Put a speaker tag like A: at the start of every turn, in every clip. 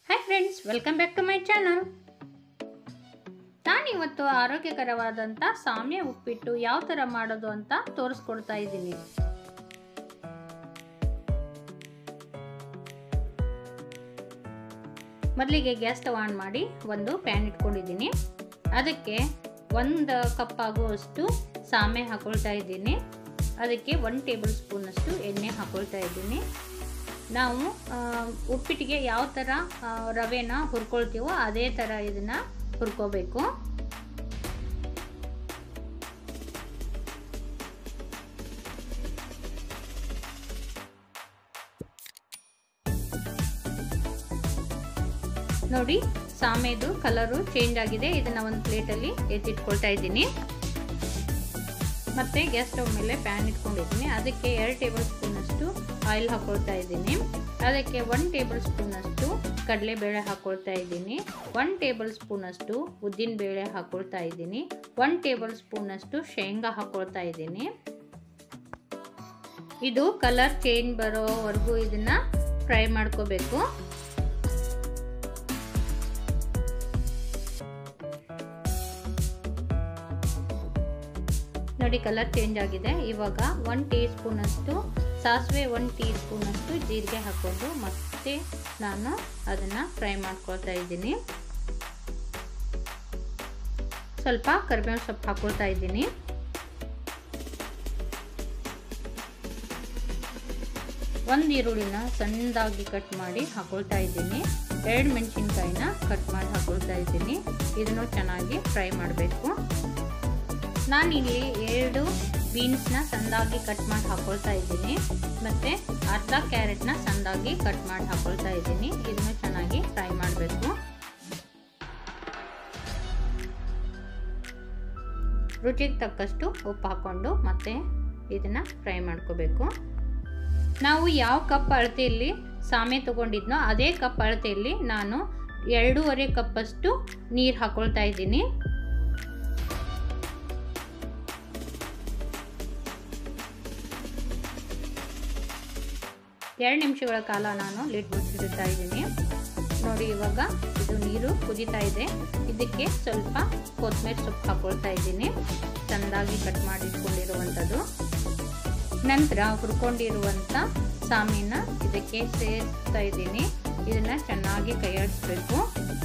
A: hi friends welcome back to my channel ನಾನಿವತ್ತು ಆರೋಗ್ಯಕರವಾದಂಥ ಸಾಮ್ಯ ಉಪ್ಪಿಟ್ಟು ಯಾವ ಥರ ಮಾಡೋದು ಅಂತ ತೋರಿಸ್ಕೊಡ್ತಾ ಇದ್ದೀನಿ ಮೊದಲಿಗೆ ಗ್ಯಾಸ್ ಸ್ಟವ್ ಆನ್ ಮಾಡಿ ಒಂದು ಪ್ಯಾನ್ ಇಟ್ಕೊಂಡಿದ್ದೀನಿ ಅದಕ್ಕೆ ಒಂದು ಕಪ್ ಆಗುವಷ್ಟು ಸಾಮೆ ಹಾಕೊಳ್ತಾ ಇದ್ದೀನಿ ಅದಕ್ಕೆ ಒನ್ ಟೇಬಲ್ ಸ್ಪೂನಷ್ಟು ಎಣ್ಣೆ ಹಾಕೊಳ್ತಾ ಇದ್ದೀನಿ ನಾವು ಉಪ್ಪಿಟ್ಟಿಗೆ ಯಾವ ಥರ ರವೆನ ಹುರ್ಕೊಳ್ತೀವೋ ಅದೇ ಥರ ಇದನ್ನು ಹುರ್ಕೋಬೇಕು ನೋಡಿ ಸಾಮೆದು ಕಲರು ಚೇಂಜ್ ಆಗಿದೆ ಇದನ್ನು ಒಂದು ಪ್ಲೇಟಲ್ಲಿ ಎತ್ತಿಟ್ಕೊಳ್ತಾ ಇದ್ದೀನಿ ಮತ್ತೆ ಗ್ಯಾಸ್ ಸ್ಟವ್ ಮೇಲೆ ಪ್ಯಾನ್ ಇಟ್ಕೊಂಡಿದ್ದೀನಿ ಅದಕ್ಕೆ ಎರಡು ಟೇಬಲ್ ಸ್ಪೂನಷ್ಟು ಆಯಿಲ್ ಹಾಕೊಳ್ತಾ ಇದ್ದೀನಿ ಅದಕ್ಕೆ ಒನ್ ಟೇಬಲ್ ಸ್ಪೂನಷ್ಟು ಕಡಲೆಬೇಳೆ ಹಾಕೊಳ್ತಾ ಇದ್ದೀನಿ ಒನ್ ಟೇಬಲ್ ಸ್ಪೂನಷ್ಟು ಉದ್ದಿನ ಬೇಳೆ ಹಾಕೊಳ್ತಾ ಇದ್ದೀನಿ ಒನ್ ಟೇಬಲ್ ಸ್ಪೂನಷ್ಟು ಶೇಂಗಾ ಹಾಕೊಳ್ತಾ ಇದ್ದೀನಿ ಇದು ಕಲರ್ ಚೇಂಜ್ ಬರೋವರೆಗೂ ಇದನ್ನ ಫ್ರೈ ಮಾಡ್ಕೋಬೇಕು ನೋಡಿ ಕಲರ್ ಚೇಂಜ್ ಆಗಿದೆ ಇವಾಗ ಒನ್ ಟೀ ಸ್ಪೂನಷ್ಟು ಸಾಸಿವೆ ಒನ್ ಟೀ ಸ್ಪೂನಷ್ಟು ಜೀರಿಗೆ ಹಾಕ್ಕೊಂಡು ಮತ್ತೆ ನಾನು ಅದನ್ನು ಫ್ರೈ ಮಾಡ್ಕೊಳ್ತಾ ಇದ್ದೀನಿ ಸ್ವಲ್ಪ ಕರಿಬೇವು ಸೊಪ್ಪು ಹಾಕೊಳ್ತಾ ಇದ್ದೀನಿ ಒಂದು ಈರುಳ್ಳಿನ ಸಣ್ಣದಾಗಿ ಕಟ್ ಮಾಡಿ ಹಾಕೊಳ್ತಾ ಇದ್ದೀನಿ ಎರಡು ಮೆಣಸಿನ್ಕಾಯಿನ ಕಟ್ ಮಾಡಿ ಹಾಕೊಳ್ತಾ ಇದ್ದೀನಿ ಇದನ್ನು ಚೆನ್ನಾಗಿ ಫ್ರೈ ಮಾಡಬೇಕು ನಾನಿಲ್ಲಿ ಎರಡು ಬೀನ್ಸ್ನ ಸಣ್ಣದಾಗಿ ಕಟ್ ಮಾಡಿ ಹಾಕೊಳ್ತಾ ಇದ್ದೀನಿ ಮತ್ತು ಅರ್ಧ ಕ್ಯಾರೆಟ್ನ ಸಣ್ಣದಾಗಿ ಕಟ್ ಮಾಡಿ ಹಾಕೊಳ್ತಾ ಇದ್ದೀನಿ ಇದನ್ನು ಚೆನ್ನಾಗಿ ಫ್ರೈ ಮಾಡಬೇಕು ರುಚಿಗೆ ತಕ್ಕಷ್ಟು ಉಪ್ಪು ಹಾಕ್ಕೊಂಡು ಮತ್ತೆ ಇದನ್ನು ಫ್ರೈ ಮಾಡ್ಕೋಬೇಕು ನಾವು ಯಾವ ಕಪ್ ಅಳತೆಯಲ್ಲಿ ಸಾಮೆ ತೊಗೊಂಡಿದ್ನೋ ಅದೇ ಕಪ್ ಅಳತೆಯಲ್ಲಿ ನಾನು ಎರಡೂವರೆ ಕಪ್ಪಷ್ಟು ನೀರು ಹಾಕೊಳ್ತಾ ಇದ್ದೀನಿ ಎರಡು ನಿಮಿಷಗಳ ಕಾಲ ನಾನು ಲಿಡ್ ಮುಚ್ಚಿಡ್ತಾ ಇದ್ದೀನಿ ನೋಡಿ ಇವಾಗ ಇದು ನೀರು ಕುದೀತಾ ಇದೆ ಇದಕ್ಕೆ ಸ್ವಲ್ಪ ಕೊತ್ತಂಬರಿ ಸೊಪ್ಪು ಹಾಕೊಳ್ತಾ ಇದ್ದೀನಿ ಚೆಂದಾಗಿ ಕಟ್ ಮಾಡಿ ಇಟ್ಕೊಂಡಿರುವಂಥದ್ದು ನಂತರ ಹುರ್ಕೊಂಡಿರುವಂಥ ಸಾಮೀನ ಇದಕ್ಕೆ ಸೇರಿಸ್ತಾ ಇದ್ದೀನಿ ಇದನ್ನು ಚೆನ್ನಾಗಿ ಕೈಯಾಡಿಸ್ಬೇಕು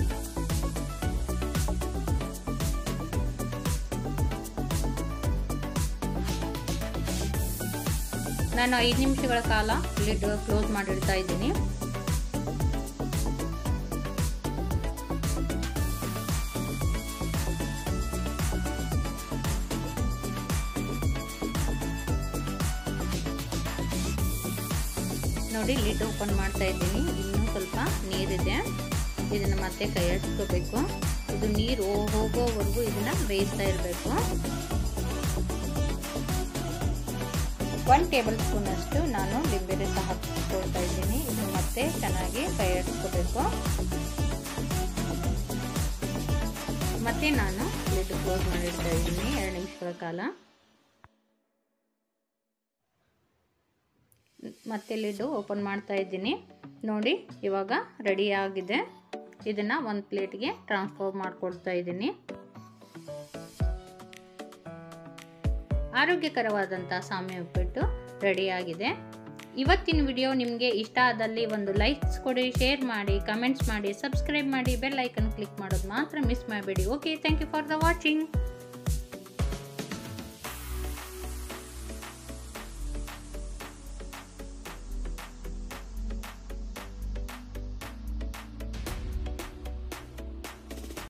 A: ನಾನು ಐದು ನಿಮಿಷಗಳ ಕಾಲ ಲಿಡ್ ಕ್ಲೋಸ್ ಮಾಡಿಡ್ತಾ ಇದ್ದೀನಿ ನೋಡಿ ಲಿಡ್ ಓಪನ್ ಮಾಡ್ತಾ ಇದ್ದೀನಿ ಇನ್ನೂ ಸ್ವಲ್ಪ ನೀರಿದೆ ಇದನ್ನು ಮತ್ತೆ ಕೈ ಹಚ್ಕೋಬೇಕು ಇದು ನೀರು ಹೋಗೋವರೆಗೂ ಇದನ್ನು ಬೇಯಿಸ್ತಾ ಇರಬೇಕು ಒನ್ ಟೇಬಲ್ ಸ್ಪೂನಷ್ಟು ನಾನು ಲಿಂಬೆ ರಸ ಹಾಕ್ಕೊಳ್ತಾ ಇದ್ದೀನಿ ಇದು ಮತ್ತೆ ಚೆನ್ನಾಗಿ ಕೈ ಹಚ್ಕೋಬೇಕು ಮತ್ತೆ ನಾನು ಲಿಡ್ ಕ್ಲೋಸ್ ಮಾಡಿಡ್ತಾ ಇದ್ದೀನಿ ಎರಡು ನಿಮಿಷಗಳ ಕಾಲ ಮತ್ತೆ ಲಿಡ್ಡು ಓಪನ್ ಮಾಡ್ತಾ ಇದ್ದೀನಿ ನೋಡಿ ಇವಾಗ ರೆಡಿ ಆಗಿದೆ ಇದನ್ನು ಒಂದು ಪ್ಲೇಟ್ಗೆ ಟ್ರಾನ್ಸ್ಫರ್ ಮಾಡಿಕೊಡ್ತಾ ಇದ್ದೀನಿ ಆರೋಗ್ಯಕರವಾದಂಥ ಸಾಮೆ ಉಪ್ಪಿಟ್ಟು ರೆಡಿಯಾಗಿದೆ ಇವತ್ತಿನ ವಿಡಿಯೋ ನಿಮಗೆ ಇಷ್ಟ ಆದಲ್ಲಿ ಒಂದು ಲೈಕ್ಸ್ ಕೊಡಿ ಶೇರ್ ಮಾಡಿ ಕಮೆಂಟ್ಸ್ ಮಾಡಿ ಸಬ್ಸ್ಕ್ರೈಬ್ ಮಾಡಿ ಬೆಲ್ ಐಕನ್ ಕ್ಲಿಕ್ ಮಾಡೋದು ಮಾತ್ರ ಮಿಸ್ ಮಾಡಬೇಡಿ okay thank you for the watching